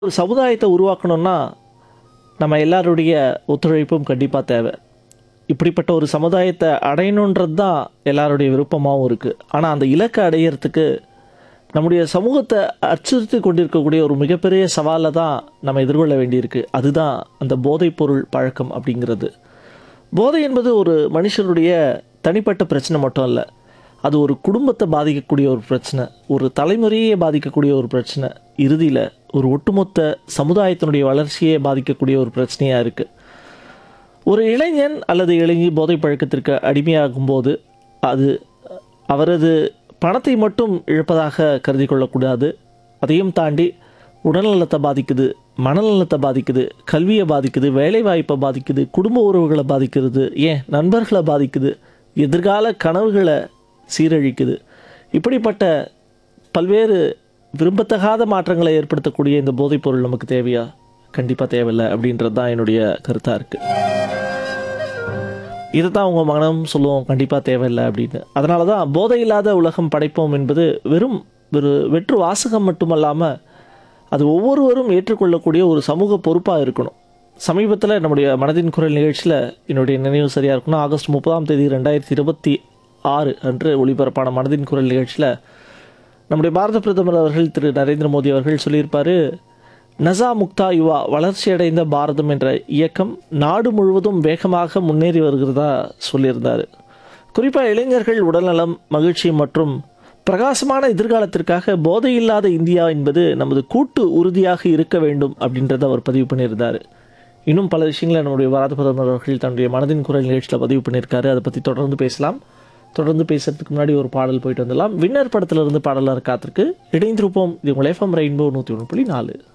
ஒரு சமுதாயத்தை உருவாக்கணும்னா நம்ம எல்லாருடைய ஒத்துழைப்பும் கண்டிப்பாக தேவை இப்படிப்பட்ட ஒரு சமுதாயத்தை அடையணுன்றது தான் எல்லாருடைய விருப்பமாகவும் இருக்குது ஆனால் அந்த இலக்கை அடையிறதுக்கு நம்முடைய சமூகத்தை அச்சுறுத்தி கொண்டிருக்கக்கூடிய ஒரு மிகப்பெரிய சவாலை தான் நம்ம எதிர்கொள்ள வேண்டியிருக்கு அதுதான் அந்த போதைப்பொருள் பழக்கம் அப்படிங்கிறது போதை என்பது ஒரு மனுஷனுடைய தனிப்பட்ட பிரச்சனை மட்டும் இல்லை அது ஒரு குடும்பத்தை பாதிக்கக்கூடிய ஒரு பிரச்சனை ஒரு தலைமுறையே பாதிக்கக்கூடிய ஒரு பிரச்சனை இறுதியில் ஒரு ஒட்டுமொத்த சமுதாயத்தினுடைய வளர்ச்சியே பாதிக்கக்கூடிய ஒரு பிரச்சனையாக இருக்குது ஒரு இளைஞன் அல்லது இளைஞி போதை பழக்கத்திற்கு அடிமையாகும்போது அது அவரது பணத்தை மட்டும் இழப்பதாக கருதி கொள்ளக்கூடாது அதையும் தாண்டி உடல்நலத்தை பாதிக்குது மனநலத்தை பாதிக்குது கல்வியை பாதிக்குது வேலைவாய்ப்பை பாதிக்குது குடும்ப உறவுகளை பாதிக்கிறது ஏன் நண்பர்களை பாதிக்குது எதிர்கால கனவுகளை சீரழிக்குது இப்படிப்பட்ட பல்வேறு விரும்பத்தகாத மாற்றங்களை ஏற்படுத்தக்கூடிய இந்த போதைப்பொருள் நமக்கு தேவையா கண்டிப்பாக தேவையில்லை அப்படின்றது தான் என்னுடைய கருத்தாக இருக்குது இதை தான் உங்கள் மனம் சொல்லுவோம் கண்டிப்பாக தேவையில்லை அப்படின்னு அதனால தான் போதை இல்லாத உலகம் படைப்போம் என்பது வெறும் ஒரு வெற்று வாசகம் மட்டுமல்லாமல் அது ஒவ்வொருவரும் ஏற்றுக்கொள்ளக்கூடிய ஒரு சமூக பொறுப்பாக இருக்கணும் சமீபத்தில் நம்முடைய மனதின் குரல் நிகழ்ச்சியில் என்னுடைய நினைவு சரியாக இருக்கணும் ஆகஸ்ட் முப்பதாம் தேதி ரெண்டாயிரத்தி இருபத்தி ஆறு அன்று ஒளிபரப்பான மனதின் குரல் நிகழ்ச்சியில் நம்முடைய பாரத பிரதமர் அவர்கள் திரு நரேந்திர மோடி அவர்கள் சொல்லியிருப்பார் நசா முக்தா யுவா வளர்ச்சியடைந்த பாரதம் என்ற இயக்கம் நாடு முழுவதும் வேகமாக முன்னேறி வருகிறதா சொல்லியிருந்தார் குறிப்பாக இளைஞர்கள் உடல்நலம் மகிழ்ச்சி மற்றும் பிரகாசமான எதிர்காலத்திற்காக போதையில்லாத இந்தியா என்பது நமது கூட்டு உறுதியாக இருக்க வேண்டும் அப்படின்றத அவர் பதிவு பண்ணியிருந்தார் இன்னும் பல விஷயங்களை நம்முடைய பாரத பிரதமர் அவர்கள் தன்னுடைய மனதின் குரல் நிகழ்ச்சியில் பதிவு பண்ணியிருக்காரு அதை பற்றி தொடர்ந்து பேசலாம் தொடர்ந்து பேசுறதுக்கு முன்னாடி ஒரு பாடல் போயிட்டு வந்துடலாம் வின்னர் படத்திலிருந்து பாடலாக காத்திருக்கு இணைந்திருப்போம் இது உங்கள் எஃப்எம் ரெயின்போ நூற்றி ஒன்று புள்ளி நாலு